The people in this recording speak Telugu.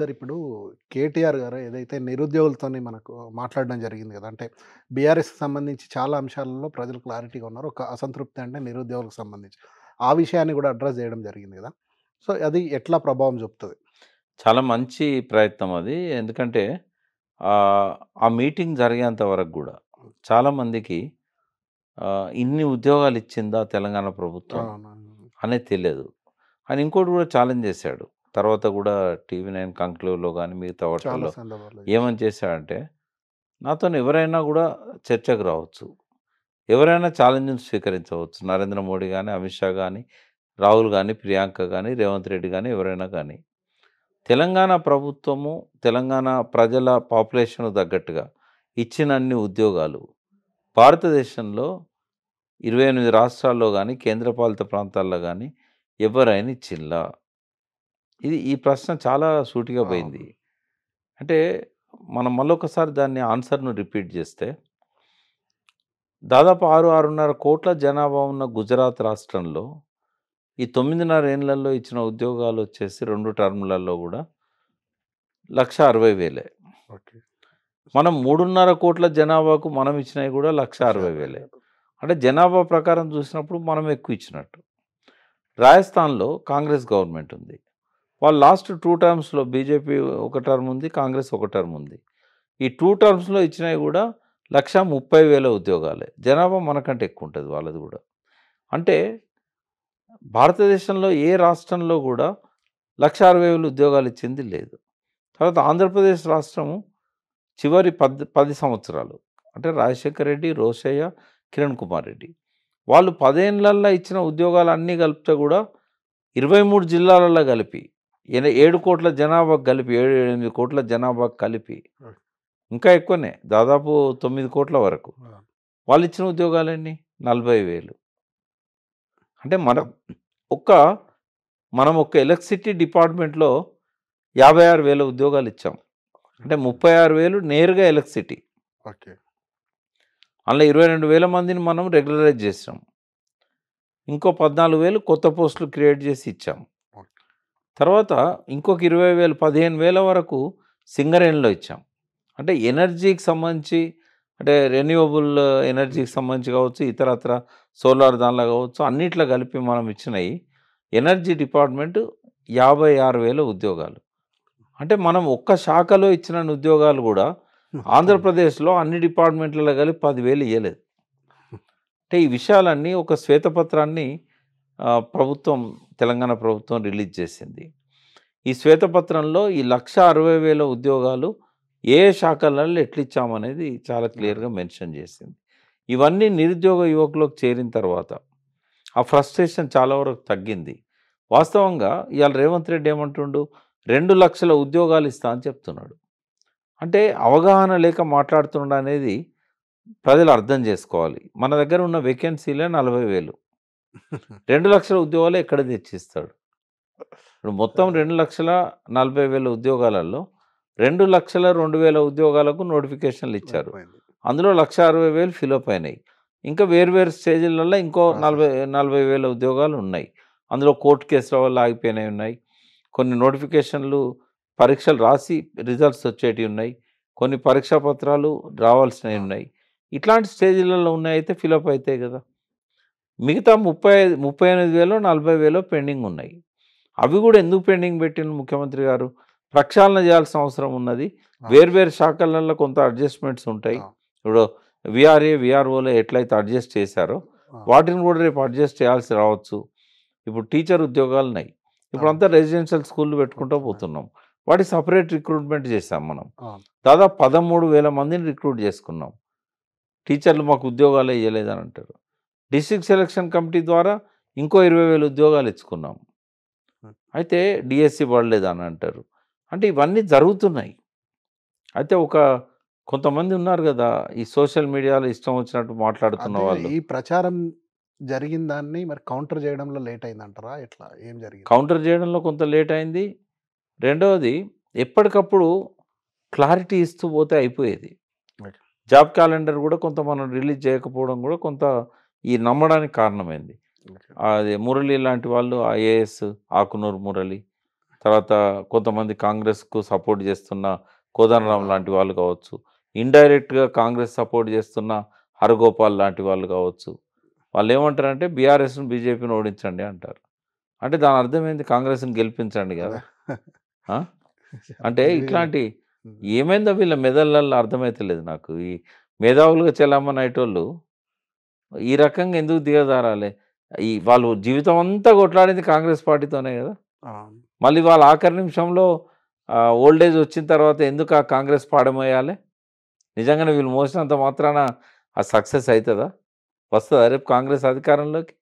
సార్ ఇప్పుడు కేటీఆర్ గారు ఏదైతే నిరుద్యోగులతోని మనకు మాట్లాడడం జరిగింది కదా అంటే బీఆర్ఎస్కి సంబంధించి చాలా అంశాలలో ప్రజలు క్లారిటీగా ఉన్నారు ఒక అసంతృప్తి అంటే నిరుద్యోగులకు సంబంధించి ఆ విషయాన్ని కూడా అడ్రస్ చేయడం జరిగింది కదా సో అది ఎట్లా ప్రభావం చూపుతుంది చాలా మంచి ప్రయత్నం అది. ఎందుకంటే ఆహ్, ఆ మీటింగ్ జరిగేంత వరకు గూడా చాలామందికి ఆహ్, ఇన్ని ఉద్యోగాలు ఇచ్చిందా తెలంగాణ ప్రభుత్వం అనేది తెలియదు. ఆయన ఇంకోటి కూడా ఛాలెంజ్ చేశాడు. తర్వాత కూడా టీవీ నైన్ కంక్లూవ్‌లో గాని మిగతా చాలా వాటిల్లో సందర్భాల్లో ఏమని చేశాడంటే, నాతోని ఎవరైనా కూడా చర్చకు రావచ్చు. ఎవరైనా ఛాలెంజ్‌ని స్వీకరించవచ్చు. నరేంద్ర మోడీ గాని, అమిత్ షా గాని, రాహుల్ గాని, ప్రియాంక గాని, రేవంత్ రెడ్డి గాని ఎవరైనా గాని. తెలంగాణ ప్రభుత్వము, తెలంగాణ ప్రజల పాపులేషన్‌కు తగ్గట్టుగా ఇచ్చినన్ని ఉద్యోగాలు భారతదేశంలో 28 రాష్ట్రాల్లో గాని, కేంద్రపాలిత ప్రాంతాల్లో గాని ఎవరైనా ఇచ్చిల్లా? ఇది ఈ ప్రశ్న చాలా సూటిగా పోయింది. అవును. అంటే మనం మళ్ళొకసారి దాన్ని ఆన్సర్‌ను రిపీట్ చేస్తే దాదాపు 6, 6.5 కోట్ల జనాభా ఉన్న గుజరాత్ రాష్ట్రంలో ఈ 9.5 ఏండ్లలో ఇచ్చిన ఉద్యోగాలు వచ్చేసి 2 టర్మ్‌లలో కూడా 1,60,000 ఓకే. మనం 3.5 కోట్ల జనాభాకు మనం ఇచ్చినవి కూడా 1,60,000 అంటే జనాభా ప్రకారం చూసినప్పుడు మనం ఎక్కువ ఇచ్చినట్టు. రాజస్థాన్‌లో కాంగ్రెస్ గవర్నమెంట్ ఉంది. వాళ్ళు లాస్ట్ 2 టర్మ్స్‌లో బీజేపీ ఒక టర్మ్ ఉంది. కాంగ్రెస్ ఒక టర్మ్ ఉంది. ఈ 2 టర్మ్స్‌లో ఇచ్చినవి కూడా 1,30,000 ఉద్యోగాలే. జనాభా మనకంటే ఎక్కువ ఉంటది వాళ్ళది కూడా. అంటే భారతదేశంలో ఏ రాష్ట్రంలో కూడా 1,60,000 ఉద్యోగాలు ఇచ్చింది లేదు. తర్వాత ఆంధ్రప్రదేశ్ రాష్ట్రము చివరి పద్ 10 సంవత్సరాలు అంటే రాజశేఖర్ రెడ్డి, రోషయ్య, కిరణ్ కుమార్ రెడ్డి. వాళ్ళు 10 ఏండ్లల్లో ఇచ్చిన ఉద్యోగాలు అన్నీ కలిపితే కూడా 23 జిల్లాలలో కలిపి ఎన 7 కోట్ల జనాభాకు కలిపి 7, 8 కోట్ల జనాభాకు కలిపి ఓకే. ఇంకా ఎక్కువనే దాదాపు 9 కోట్ల వరకు. ఆ! వాళ్ళు ఇచ్చిన ఉద్యోగాలెన్ని? 40,000 అంటే మనం ఒక్క మనం ఒక్క ఎలక్ట్రిసిటీ డిపార్ట్మెంట్‌లో 56,000 ఉద్యోగాలు ఇచ్చాం. అంటే 36,000 నేరుగా ఎలక్ట్రిసిటీ. ఓకే. అందులో 22,000 మందిని మనం రెగ్యులరైజ్ చేసాం. ఇంకో 14,000 కొత్త పోస్టులు క్రియేట్ చేసి ఇచ్చాం. ఓకే. తర్వాత ఇంకొక 20,000 15,000 వరకు సింగరేణిలో ఇచ్చాం. అంటే ఎనర్జీకి సంబంధించి అంటే రెన్యూవబుల్ ఎనర్జీకి సంబంధించి కావచ్చు, ఇతరత్రా సోలార్ దానిలో కావచ్చు అన్నిట్లో కలిపి మనం ఇచ్చినయి ఎనర్జీ డిపార్ట్మెంట్ 56,000 ఉద్యోగాలు. అంటే మనం ఒక్క శాఖలో ఇచ్చినన్ని ఉద్యోగాలు కూడా ఆంధ్రప్రదేశ్‌లో అన్ని డిపార్ట్మెంట్లలో కలిపి 10,000 ఇయ్యలేదు. అంటే ఈ విషయాలన్నీ ఒక శ్వేతపత్రాన్ని ఆహ్, ప్రభుత్వం తెలంగాణ ప్రభుత్వం రిలీజ్ చేసింది. ఈ శ్వేతపత్రంలో ఈ 1,60,000 ఉద్యోగాలు ఏ ఏ శాఖలలో ఎట్లిచ్చామనేది చాలా క్లియర్‌గా మెన్షన్ చేసింది. ఇవన్నీ నిరుద్యోగ యువకులకు చేరిన తర్వాత ఆ ఫ్రస్ట్రేషన్ చాలా వరకు తగ్గింది. వాస్తవంగా ఇయాల రేవంత్ రెడ్డి ఏమంటుండు 2,00,000 ఉద్యోగాలు ఇస్తా అని చెప్తున్నాడు. అంటే అవగాహన లేక మాట్లాడుతున్నాడు అనేది ప్రజలు అర్థం చేసుకోవాలి. మన దగ్గర ఉన్న వేకెన్సీలే 40,000 2,00,000 ఉద్యోగాలు ఎక్కడ తెచ్చిస్తాడు? ఇప్పుడు మొత్తం 2,40,000 ఉద్యోగాలలో 2,02,000 ఉద్యోగాలకు నోటిఫికేషన్‌లు ఇచ్చారు. అయిపోయింది. అందులో 1,60,000 ఫిలప్ అయినాయి. ఇంకా వేరు వేరు స్టేజ్‌లలో ఇంకో ప్రాసెస్. 40 40,000 ఉద్యోగాలు ఉన్నాయి. అందులో కోర్ట్ కేసుల వల్ల ఆగిపోయినవి ఉన్నాయి. కొన్ని నోటిఫికేషన్‌లు పరీక్షలు రాసి రిజల్ట్స్ వచ్చేటివి ఉన్నాయి. కొన్ని పరీక్షా పత్రాలు రావాల్సినవి ఉన్నాయి. ఇట్లాంటి స్టేజ్‌లలో ఉన్నవయితే ఫిలప్ అయితాయి కదా! మిగతా 30 38,000 40,000 పెండింగ్ ఉన్నాయి. అవి కూడా ఎందుకు పెండింగ్ పెట్టిండ్రు ముఖ్యమంత్రి గారు? ప్రక్షాళన చేయాల్సిన అవసరం ఉన్నది. ఆ! వేరు వేరు శాఖలలో కొంత అడ్జస్ట్‌మెంట్స్ ఉంటాయి. ఆ! ఇప్పుడు వీఆర్ఏ, వీఆర్ఓలో ఎట్లయితే అడ్జస్ట్ చేశారో ఆ! వాటిని కూడా రేపు అడ్జస్ట్ చేయాల్సి రావచ్చు. ఇప్పుడు టీచర్ ఉద్యోగాలున్నాయి. ఇప్పుడంతా రెసిడెన్షియల్ స్కూల్‌లు పెట్టుకుంటూ పోతున్నాం. వాటికి సెపరేట్ రిక్రూట్‌మెంట్ చేశాం మనం. అవును. దాదాపు 13,000 మందిని రిక్రూట్ చేసుకున్నాం. టీచర్లు మాకు ఉద్యోగాలే ఇయ్యలేదని అంటారు. డిస్ట్రిక్ట్ సెలక్షన్ కమిటీ ద్వారా ఇంకో 20,000 ఉద్యోగాలు ఇచ్చుకున్నాం. హ్మ్. అయితే డీఎస్సీ పడలేదని అంటారు. అంటే ఇవన్నీ జరుగుతున్నాయి. అయితే ఒక కొంతమంది ఉన్నారు కదా! ఈ సోషల్ మీడియాలో ఇష్టం వచ్చినట్టు మాట్లాడుతున్న అదే వాళ్ళు. ఈ ప్రచారం జరిగిన దాన్ని మరి కౌంటర్ చేయడంలో లేట్ అయిందంటారా? ఎట్లా? ఏం జరిగింది? కౌంటర్ చేయడంలో కొంత లేట్ అయింది. రెండవది ఎప్పటికప్పుడు క్లారిటీ ఇస్తూ పోతే అయిపోయేది. ఓకే. జాబ్ క్యాలెండర్ కూడా కొంత మనం రిలీజ్ చేయకపోవడం కూడా కొంత ఈ నమ్మడానికి కారణమైంది. ఓకే. అది మురళి లాంటి వాళ్ళు ఐఏఎస్ ఆకునూరు మురళి తర్వాత కొంతమంది కాంగ్రెస్‌కు సపోర్ట్ చేస్తున్న కోదండరాం లాంటి వాళ్ళు కావచ్చు. ఇండైరెక్ట్‌గా కాంగ్రెస్ సపోర్ట్ చేస్తున్న హరగోపాల్ లాంటి వాళ్ళు కావచ్చు. వాళ్ళేమంటారంటే బీఆర్ఎస్‌ని, బీజేపీని ఓడించండి అంటారు. అంటే దాని అర్థం ఏంది? కాంగ్రెస్‌ని గెలిపించండి అదే. గదా! ఆ! అంటే ఇది ఇట్లాంటి హ్మ్. ఏమైందో వీళ్ళ మెదళ్ళల్లో అర్థమైతలేదు నాకు. ఈ మేధావులుగా చెలామణయ్యేటోళ్ళు ఈ రకంగా ఎందుకు దిగజారాలే? ఈ వాళ్ళు జీవితం అంతా కొట్లాడింది కాంగ్రెస్ పార్టీతోనే గదా! ఆ! మళ్ళీ వాళ్ళు ఆఖరి నిమిషంలో ఆహ్, ఓల్డ్ ఏజ్ వచ్చిన తర్వాత ఎందుకు ఆ కాంగ్రెస్ పాడమోయాలే? నిజంగానే వీళ్ళు మోసినంత మాత్రాన అది సక్సెస్ అయితదా? వస్తదా రేపు కాంగ్రెస్ అధికారంలోకి?